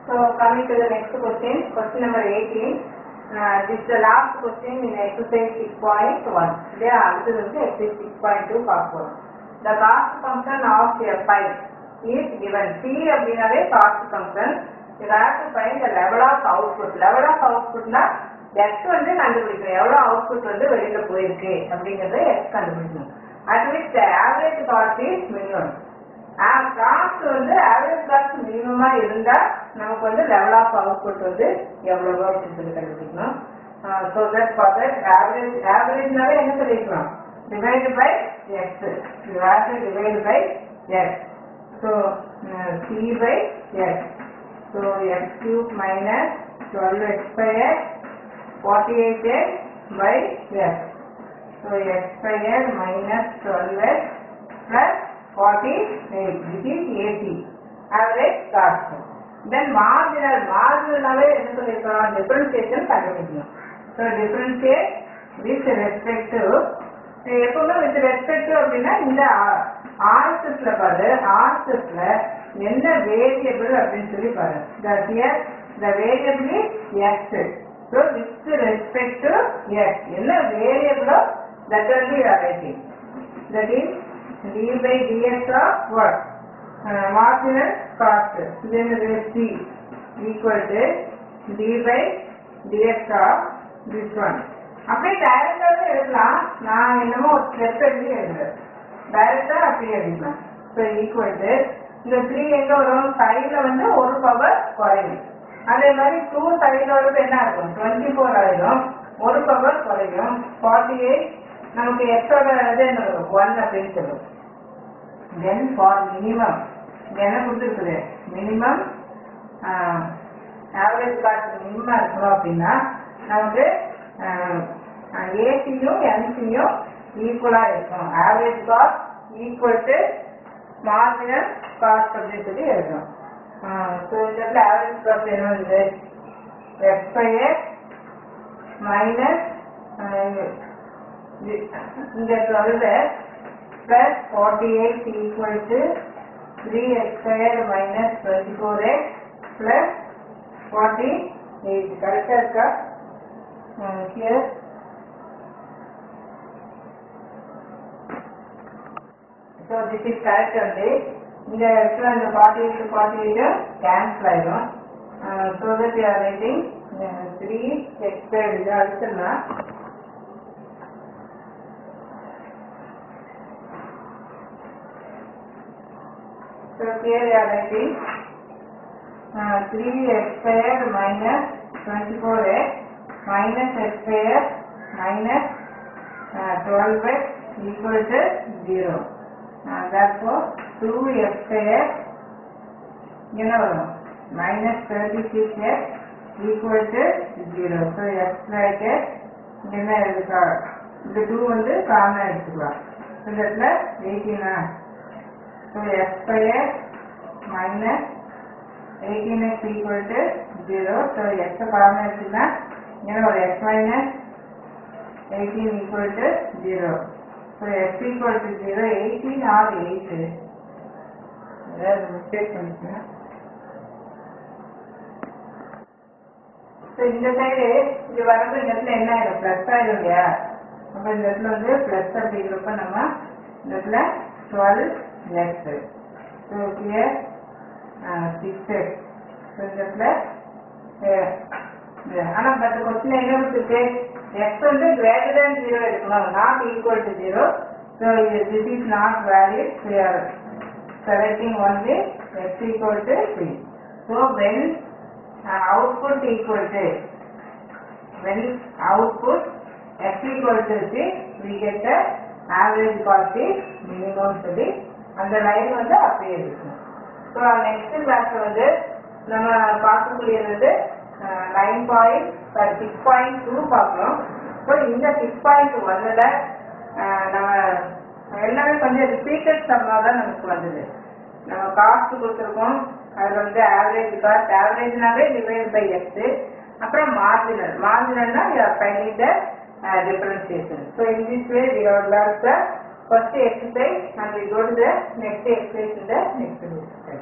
So coming to the next question, question number 18. Uh, this is the last question in exercise 6.1. இல்லையா அடுத்தது வந்து exercise 6.2 பார்க்க போறோம். The cost function of a pipe is given. P அப்படின்னாலே cost function. You have to find the level of output. Level of outputனா x வந்து கண்டுபிடிக்கணும் எவ்வளவு output வந்து வெளியில போயிருக்கு அப்படிங்கறத x கண்டுபிடிக்கணும் at which the average cost is minimum cost வந்து ஆவரேஜ் காஸ்ட் மினிமமா இருந்தா நமக்கு வந்து லெவல் ஆஃப் அவுட்புட் வந்து எவ்வளவு அப்படின்னு சொல்லி கண்டுபிடிக்கணும் so that for that average ஆவரேஜ்னாலே என்ன சொல்லிருக்கலாம் divide by x average divide by x so c by x so x cube minus twelve x by x forty eight x by x so x by x minus twelve x plus 48 which is AC average cost then marginal marginalவே என்ன சொல்லிருக்கோம் differentiation கண்டுபிடிக்கணும் so differentiate with respect to எப்பவுமே with respect to அப்படின்னா இந்த ஆர்எஸ்எஸ்ல பாரு ஆர்எஸ்எஸ்ல என்ன variable அப்படின்னு சொல்லி பாரு the here the variable is x so with respect to x என்ன வேரியபிளோ that will be writing that is d by dx of what? Uh, marginal cost. Then it is c equal to d by dx of this one. அப்படியே டைரக்டாவே எழுதலாம் நான் என்னமோ ஒரு step எழுதி எழுதுறேன் டைரக்டா அப்படியே எழுதிக்கலாம் ஸோ ஈக்குவல் டு இந்த த்ரீ எங்க வரும் சைடில் வந்து ஒரு பவர் குறையும் அதே மாதிரி டூ சைடில் வந்து என்ன இருக்கும் டுவெண்ட்டி ஃபோர் ஆயிடும் ஒரு பவர் குறையும் ஃபார்ட்டி எயிட் நமக்கு எக்ஸோட இது என்ன வரும் ஒன் அப்படின்னு சொல்லுவோம் தென் ஃபார் மினிமம் என்ன கொடுத்துருக்குது மினிமம் ஆவரேஜ் காஸ்ட் மினிமம் இருக்கணும் அப்படின்னா நமக்கு ஏசியும் என்சியும் ஈக்குவலாக இருக்கும் average cost equal to marginal cost அப்படின்னு சொல்லி எழுதணும் ஸோ இந்த இடத்துல ஆவரேஜ் காஸ்ட் என்ன வந்து எக்ஸ்பயர் மைனஸ் இந்த twelve plus 48 equal to 3x square minus 24x plus 48. Correct இருக்கா? Uh, here. So this is correct only. இந்த இடத்துல அந்த 48 48 cancel ஆயிடும். Uh, so that you are writing uh, 3x square இது அடுத்துனா So here we are writing uh, 3x squared minus 24x minus x squared minus uh, 12x equal to 0. Uh, therefore, 2x squared you know minus 36x equal to 0. So x bracket என்ன எழுதுக்கலாம் இந்த 2 வந்து common எடுத்துக்கலாம் இந்த இடத்துல 18 So x square minus 18x equal to 0. So x காரணம் எடுத்துனா இங்கே ஒரு x minus 18 equal to 0. So x equal to 0, 18 or 8. ஏதாவது மிஸ்டேக் பண்ணிக்கணும் ஸோ இந்த சைடு இது வரப்போ இந்த இடத்துல என்ன ஆயிடும் ப்ளஸ் ஆயிடும் இல்லையா அப்போ இந்த இடத்துல வந்து ப்ளஸ் அப்படிங்கிறப்ப நம்ம இந்த இடத்துல twelve next. So here uh, six x. So இந்த இடத்துல ஆனா பட் கொஸ்டின் என்ன கொடுத்துருக்கு x வந்து greater than 0 எடுக்கணும் not equal to 0 so this is not valid so you are selecting only x equal to 3 so when uh, output equal to when output x equal to 3 we get the average cost is minimum சொல்லி அந்த line வந்து அப்படியே இருக்கும் so next கிளாஸ்ல வந்து நம்ம பார்க்கக்கூடியது வந்து nine point sorry six point two பார்க்கணும் ஸோ இந்த சிக்ஸ் பாயிண்ட் ஒன்னில் நம்ம எல்லாமே கொஞ்சம் ரிப்பீட்டட் சம்மா தான் நமக்கு வந்தது நம்ம காஸ்ட் கொடுத்துருக்கோம் அதில் வந்து ஆவரேஜ் காஸ்ட் ஆவரேஜ்னாவே டிவைட் பை எக்ஸ் அப்புறம் மார்ஜினல் மார்ஜினல்னா finding the differentiation. So in this way we have learned the first exercise and we go to the next exercise in the next video.